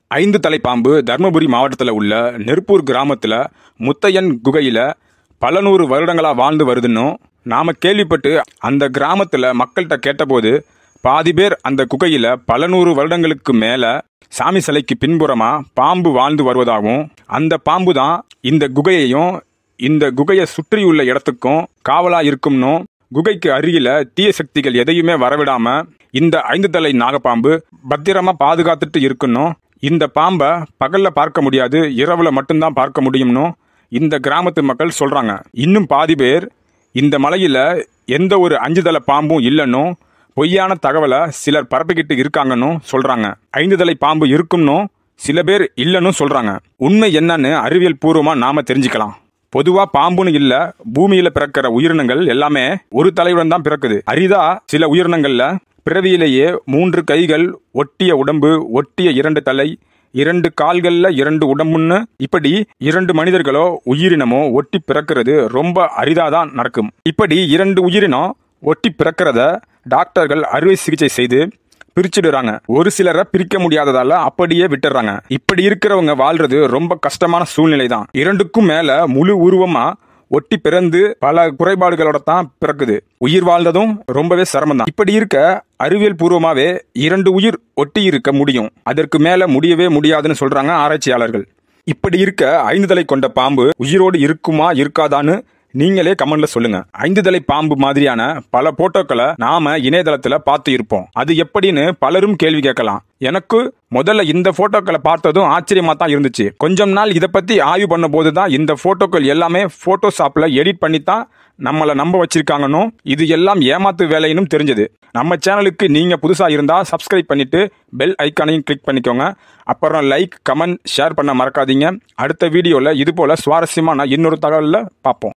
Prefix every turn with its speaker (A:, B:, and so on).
A: ஐந்து தலை பாம்பு தர்மபுரி மாவட்டத்தில் உள்ள நெருப்பூர் கிராமத்தில் முத்தையன் குகையில் பல நூறு வருடங்களா வாழ்ந்து வருதுன்னும் நாம கேள்விப்பட்டு அந்த கிராமத்தில் மக்கள்கிட்ட கேட்டபோது பாதி பேர் அந்த குகையில பல நூறு வருடங்களுக்கு மேல சாமி சிலைக்கு பின்புறமா பாம்பு வாழ்ந்து வருவதாகவும் அந்த பாம்பு தான் இந்த குகையையும் இந்த குகையை சுற்றியுள்ள இடத்துக்கும் காவலா இருக்கும்னும் குகைக்கு அருகில தீய சக்திகள் எதையுமே வரவிடாம இந்த ஐந்து தலை நாகப்பாம்பு பத்திரமா பாதுகாத்துட்டு இருக்கணும் இந்த பாம்பை பகல்ல பார்க்க முடியாது இரவுல மட்டும்தான் பார்க்க முடியும்னு இந்த கிராமத்து மக்கள் சொல்றாங்க இன்னும் பாதி பேர் இந்த மலையில எந்த ஒரு அஞ்சு தலை பாம்பும் இல்லைன்னும் பொய்யான தகவலை சிலர் பரப்பிக்கிட்டு இருக்காங்கன்னு சொல்றாங்க ஐந்து தலை பாம்பு இருக்கும்னு சில பேர் இல்லைன்னு சொல்றாங்க உண்மை என்னன்னு அறிவியல் பூர்வமா நாம தெரிஞ்சுக்கலாம் பொதுவா பாம்புன்னு இல்ல பூமியில பிறக்கிற உயிரினங்கள் எல்லாமே ஒரு தலையுடன் தான் பிறக்குது அரிதா சில உயிரினங்கள்ல பிறவியிலேயே மூன்று கைகள் ஒட்டிய உடம்பு ஒட்டிய இரண்டு தலை இரண்டு கால்கள்ல இரண்டு உடம்புன்னு இப்படி இரண்டு மனிதர்களோ உயிரினமோ ஒட்டி பிறக்கிறது ரொம்ப அரிதாதான் நடக்கும் இப்படி இரண்டு உயிரினம் ஒட்டி பிறக்கிறத டாக்டர்கள் அறுவை சிகிச்சை செய்து பிரிச்சுடுறாங்க ஒரு சிலரை பிரிக்க முடியாததால அப்படியே விட்டுறாங்க இப்படி இருக்கிறவங்க வாழ்றது ரொம்ப கஷ்டமான சூழ்நிலை தான் இரண்டுக்கும் மேல முழு உருவமா ஒட்டி பிறந்து பல குறைபாடுகளோட தான் பிறக்குது உயிர் வாழ்ந்ததும் ரொம்பவே சிரமம் தான் இப்படி இருக்க அறிவியல் பூர்வமாவே இரண்டு உயிர் ஒட்டி இருக்க முடியும் அதற்கு மேல முடியவே முடியாதுன்னு சொல்றாங்க ஆராய்ச்சியாளர்கள் இப்படி இருக்க ஐந்து தலை கொண்ட பாம்பு உயிரோடு இருக்குமா இருக்காதான்னு நீங்களே கமெண்ட்ல சொல்லுங்க ஐந்து தலை பாம்பு மாதிரியான பல போட்டோக்களை நாம இணையதளத்துல பார்த்து இருப்போம் அது எப்படின்னு பலரும் கேள்வி கேட்கலாம் எனக்கு முதல்ல இந்த போட்டோக்களை பார்த்ததும் ஆச்சரியமா தான் இருந்துச்சு கொஞ்சம் நாள் இதை பத்தி ஆய்வு பண்ண போது தான் இந்த போட்டோக்கள் எல்லாமே போட்டோஷாப்ல எடிட் பண்ணி தான் நம்மளை நம்ப வச்சிருக்காங்கன்னு இது எல்லாம் ஏமாத்து வேலைன்னு தெரிஞ்சது நம்ம சேனலுக்கு நீங்க புதுசா இருந்தா சப்ஸ்கிரைப் பண்ணிட்டு பெல் ஐக்கானையும் கிளிக் பண்ணிக்கோங்க அப்புறம் லைக் கமெண்ட் ஷேர் பண்ண மறக்காதீங்க அடுத்த வீடியோல இது போல சுவாரஸ்யமான இன்னொரு தகவலில் பார்ப்போம்